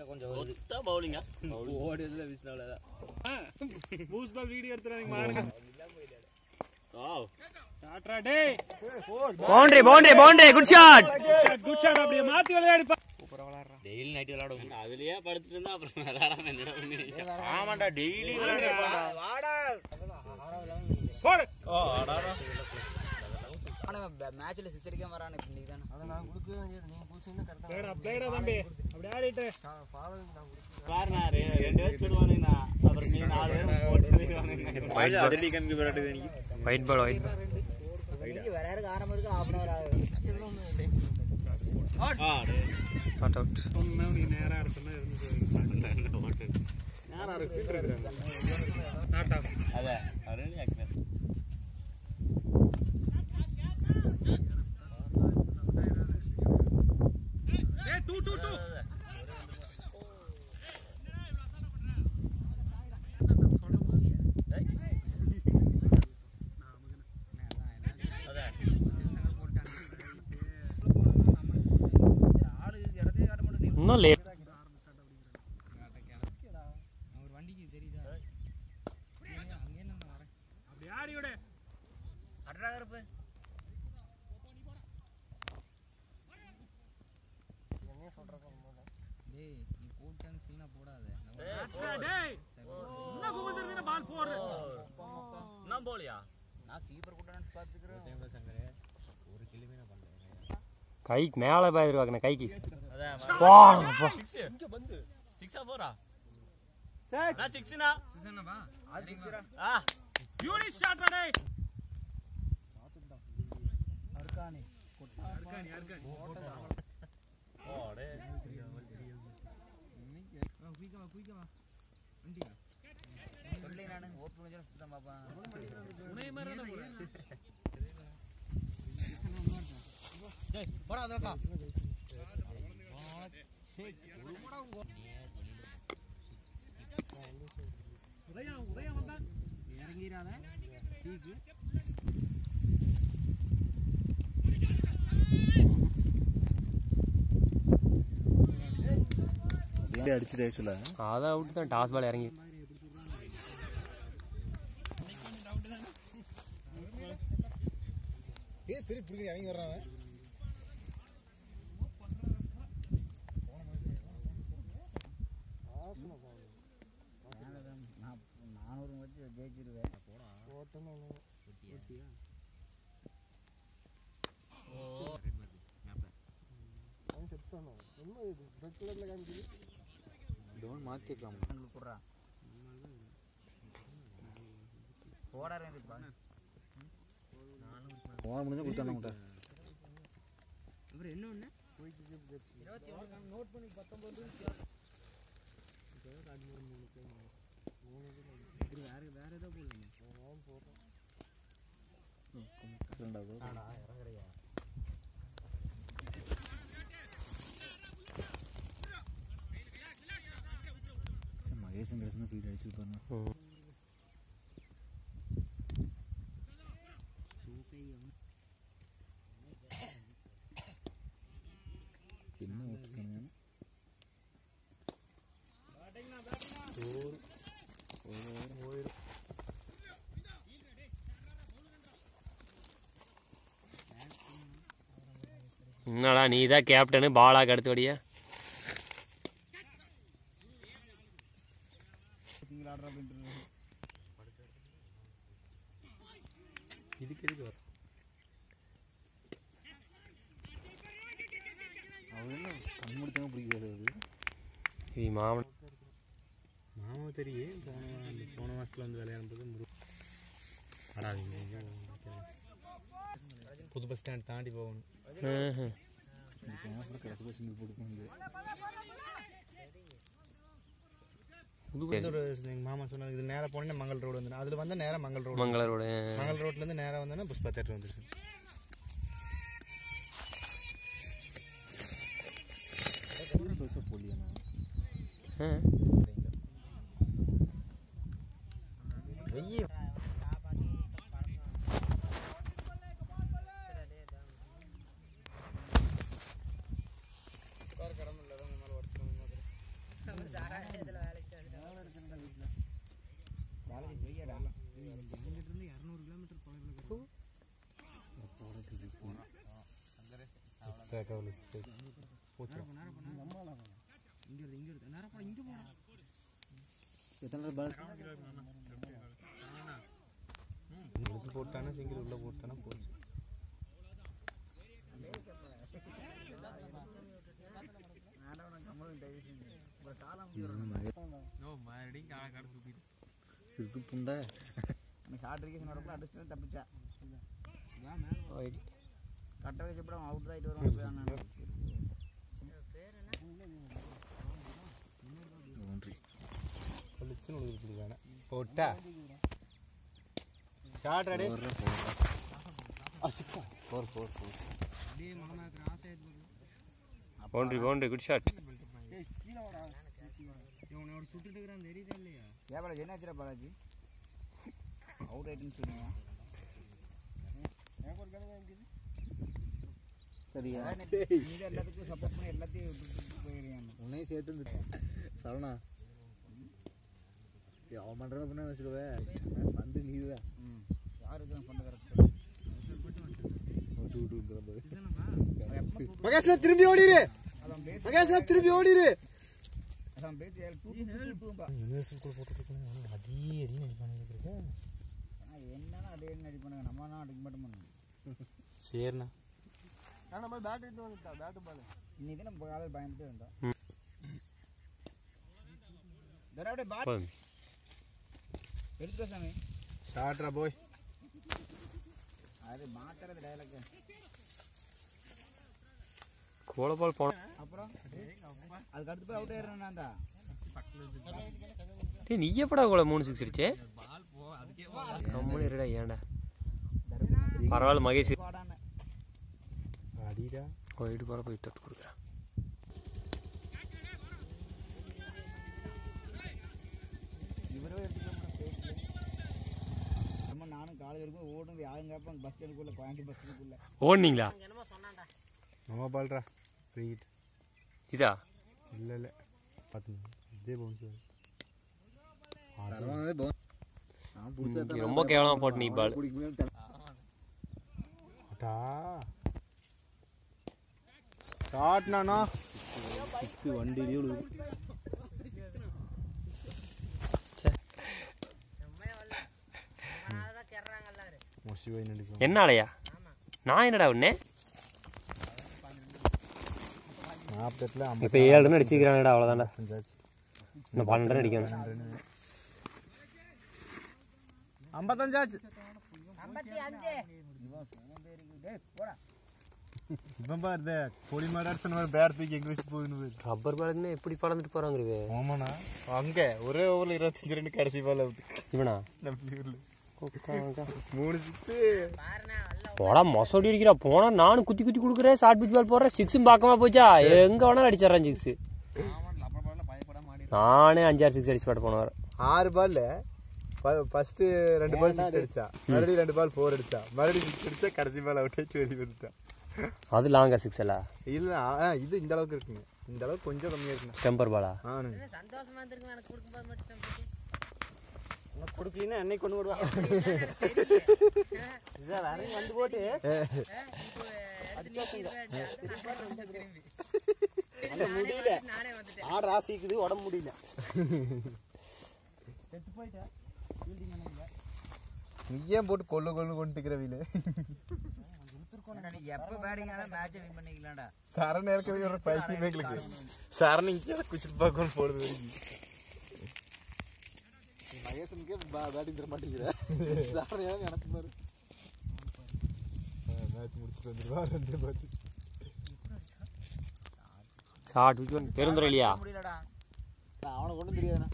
கொஞ்சம் வருது கொத்தா பவுலிங்கா ஓடியதுல வீசினால பூஸ் பால் வீடியோ எடுத்துறாங்க மானுங்க வாவ் டாட்ரா டேய் boundary boundary boundary good shot good shot அப்படியே மாத்தி விளையாடிப்பா டெய்லி நைட் விளையாடுவோம் அதுலயே படுத்துட்டு இருந்தா அப்புறம் விளையாடாம என்னடா பண்ணி ஆமாண்டா டெய்லி விளையாடுவாடா போடு மேட்ச்ல சிக்ஸ் அடிக்காம வரானு இன்னைக்கு தானே பிளேடா பிளேடா தம்பி அப்படி ஆடிட்டு பாருண்ணா ரெ- ரெண்டு பேர் சொல்லுவானுங்கண்ணா அப்புறம் நீ நாலு பேர் போட்டு போயிடுவானுங்க அதிரடி கம்பி விளையாடுது எனக்கு ஒயிட் பால் ஒயிட் பால் இன்னைக்கு வேற யாருக்கு ஆரம்பம் இருக்கு ஹாஃப் அன் அவர் ஆகுது ஆ டேய். நாட் அவுட் சொன்னா நீ நேரா சொன்னா இருந்து ஓட்டு. நேரா இருக்கு ஃபீல்டர் இருக்காங்க நாட் ஆஃப் அதான் அருண் ஆக்டர் ஏ டூ டூ டூ இன்னும் லேட் அப்படி ஆடி விடு டாட்ரா டேய் இன்னும் குமசர் பால் ஃபோர் என்ன போலியா நான் கீப்பர் கூட்டான்னு பாத்துக்கிறேன் கைக்கு மேலே பாயிருவாங்க கைக்கு அதான் வா சிக்ஸ் இங்க பந்து சிக்ஸா போறா நான் சிக்ஸ்னா அது சிக்ஸரா ஆ பியூட்டி ஷாட் டேய் ஓ டேய் சொல்லி நானு ஓட்டு முடிஞ்சு சுத்தம் பாப்பேன் உனைய மாதிரி தானே போறேன் போடா அதோக்கா உதயம் உதயம் வந்தா அடிச்சு தேய்ச்சல அதை அவுட் தான் டாஸ் பால் இறங்கி ஏ பெரிய பிடிக்க இறங்கி வர்றாங்க நான் நானூறு வச்சு ஜெயிச்சிருவேன் டோன் மாத்திக்கலாம் உங்களுக்கு குடுறா போடா இருந்துப்பா போன முடிஞ்சா கொடுத்தாங்க உங்கள்கிட்ட மகேசன் கிடைச்சா ஃபீட் அடிச்சிருப்பாங்க என்ன ஓட்டுருக்காங்க என்னடா நீ தான் கேப்டனு பாலாக்கு அடுத்தபடியா இதுக்கு எதுக்கு வரும் அவர் என்ன கண் முடித்தவங்க பிடிக்காது அது இது மாமன் மாமா தெரியும் போன அந்த போன மாசத்துல வந்து விளையாடும்போது முரு ஆடாதீங்க எங்க புது பஸ் ஸ்டாண்ட் தாண்டி போகணும் ஆஹா. இந்த கேமரா கடைசி சிங்கிள் போட்டுக்க முடியாது இந்த ஒரு எங்க மாமா சொன்னாங்க இது நேரா போனேன்னா மங்கள் ரோடு வந்து அதுல வந்து நேரா மங்கள் ரோடு மங்களரோட மங்கள் ரோட்ல இருந்து நேரா வந்தோன்னா புஷ்பா தேட்டர் வந்துருச்சு பெருசாக போலியாண்ணா ஆ. வேலைக்கு செய்யடா எக்ஸ்ட்ரா கவலை எத்தனை பால் எடுத்து போட்டானா சிங்கிள் உள்ள போட்டானா போச்சு இருக்கு புண்டை ஷார்ட் ரிகேஷன் வரப்போ அடிச்சுட்டு தப்பிச்சா போயிடு. கட்ட வச்சு கூட அவுட் ஆகிட்டு வருவான் நன்றி கொளிச்சுன்னு உழுதுருக்கானே போட்டா ஷார்ட் அடே போடுற போடுற four four four boundary boundary good shot ஏன் பாலாஜி என்ன ஆச்சுடா பாலாஜி அவுட் ஆயிட்டுன்னு சொன்னீங்க சரியா நீ தான் எல்லாத்துக்கும் சப்போர்ட் பண்ணி எல்லாத்தையும் விட்டுட்டு போயிருக்கீங்க உன்னையும் சேர்த்து இந்த சரவணா ஏய், அவன் பண்ணுறத பண்ண வச்சுக்கவே வந்து நீ தான் ம் யார் இருக்கிறாங்க பண்ண கரெக்ட் விட்டு விட்டு கிளம்பு மகேஷ்ல திரும்பி ஓடிரு அதான் பேசி மகேஷ்ல திரும்பி ஓடிரு அதான் பேசி டூ டூ டூம்பா யூனிவர்சல் கூட போட்டுட்டு அடி அடி நடிப்பானு ஆனால் என்னன்னா அதே என்ன அடி பண்ணுங்க நம்ம தான் அடிக்க மாட்டோம் பண்ணுங்க சரிண்ணா இன்னைக்கு தான் நம்ம காலையில் பயந்துட்டு இருந்தோம் ம். தர அப்படியே பாட் போதும் எடுத்துட்டு வா சாமி ஷார்ட்ரா போய் அது மாத்துறது டைலாக் கோலபால் போன அப்புறம் அதுக்கு அடுத்து போய் அவுட் ஆயிடுறேன் நான் தான் டேய் நீ எப்படா கோல மூணு சிக்ஸ் அடிச்சே கம்முனு இருடா ஏன்டா பரவாயில்ல மகேஷ் பாடான்னு அடிடா ஒயிடு போல போய் தொட்டு கொடுக்குறேன் இவரே எடுத்துக்கலாம் ஸ்டேட்டில் நம்ம நானும் காலேஜ் வரைக்கும் ஓடுறது யாரும் கேட்பாங்க பஸ் ஸ்டாண்டுக்குள்ள கோயம்புத்தூர் பஸ் ஸ்டாண்டுக்குள்ள ஓடுனீங்களா நம்ம பால்ரா ஃப்ரீ ஹிட் இதா இல்லை இல்லை பார்த்து இதே பவுன்ஸ் சரவணா போ நான் பிடிச்சா நீ ரொம்ப கேவலமா போட்டு நீ பால் பிடிக்க முடியாது அட்டா ஷார்ட்னாண்ணா சிக்ஸ் வண்டியிலேயே விழுது மோஸ்ட்லி போய் நடிப்போம் என்ன ஆலையா நான் என்னடா உடனே நாற்பத்தெட்டில் இப்போ ஏழு ரன் அடிச்சுக்கிறானடா அவ்வளோதான்டா ஐம்பத்தஞ்சாச்சு இன்னும் பன்னெண்டு ரன் அடிக்கணும் ஐம்பத்தஞ்சாச்சு இவன் பாரு பொடி மாடார் ஒரு பேர் தூக்கி எங்க வச்சு போகுதுன்னு பாரு ரப்பர் பாலுக்குன்னு எப்படி பறந்துட்டு போறாங்க ஆமாண்ணா அங்க ஒரே ஓவர்ல இருபத்தஞ்சு ரெண்டு கடைசி பால் அவுட் இவனா நம்ம ஊர்ல மூணு சிக்ஸ் போடா மொசடி அடிக்கிறா போனா நானும் குத்தி குத்தி கொடுக்குறேன் ஷார்ட் பிச் பால் போடுறேன் சிக்ஸும் பார்க்காம போச்சா எங்க வேணாலும் அடிச்சிடறான் சிக்ஸ் நானே அஞ்சாறு சிக்ஸ் அடிச்சு பாட்டு போனவர் ஆறு பால்ல ஃபர்ஸ்ட் ரெண்டு பால் சிக்ஸ் அடிச்சா மறுபடியும் ரெண்டு பால் ஃபோர் அடிச்சா மறுபடியும் சிக்ஸ் அடிச்சா கடைசி பால் அவுட் ஆயிடுச்சு வெளியே வந்துட்டான் அது லாங்கா சிக்ஸ் அல்ல இல்ல ஆ, இது இந்த அளவுக்கு இருக்குங்க இந்த அளவுக்கு கொஞ்சம் கம்மியா இருக்குண்ணா டெம்பர் பாலா ஆனு சந்தோஷமா இருந்திருக்கு எனக்கு கொடுக்கும்போது மட்டும் கொடுக்கலன்னா என்னை கொண்டு விடுவா வந்து போட்டு முடியல நானே வந்துட்டேன் ஆடு ராசிக்குது உடம்பு முடியல நீ ஏன் போட்டு கொள்ளு கொள்ளு கொண்டுக்கிற வீலு எப்போ பேட்டிங் ஆனால் மேட்சை வின் பண்ணிக்கலாம்டா சரண் இருக்கிறது ஒரு பைத்தியம் எங்களுக்கு சரண் இங்கே குச்சிட்டு பார்க்கணும் போடுது வரைக்கும் மகேசனுக்கே பேட்டிங் தர மாட்டேங்கிற சார் எனக்கு பாரு மேட்ச் முடிச்சுட்டு வந்துடுவா ரெண்டு மேட்ச் ஷார்ட் விக்கெட் பெருந்துறை இல்லையா முடியலடா அவனை கொண்டு தெரியாதுண்ணா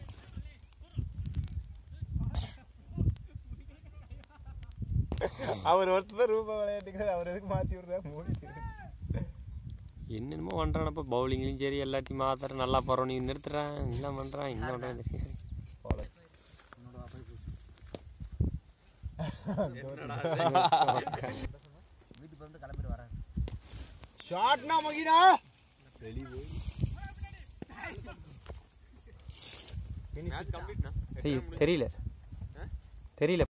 அவர் ஒருத்தர் ரூபா விளையாட்டுக்கிறார் அவர் எதுக்கு மாற்றி விடுறா மூடிட்டு என்னென்னமோ பண்றானப்ப பவுலிங்லையும் சரி எல்லாத்தையும் மாத்துறேன் நல்லா போறோம் நீ நிறுத்துறான் எல்லாம் பண்றான் என்ன பண்றான் தெரியாது வீட்டுக்கு வந்து கிளம்பிட்டு வரேன் ஷார்ட்னா மகினா ஐய் தெரியல தெரியல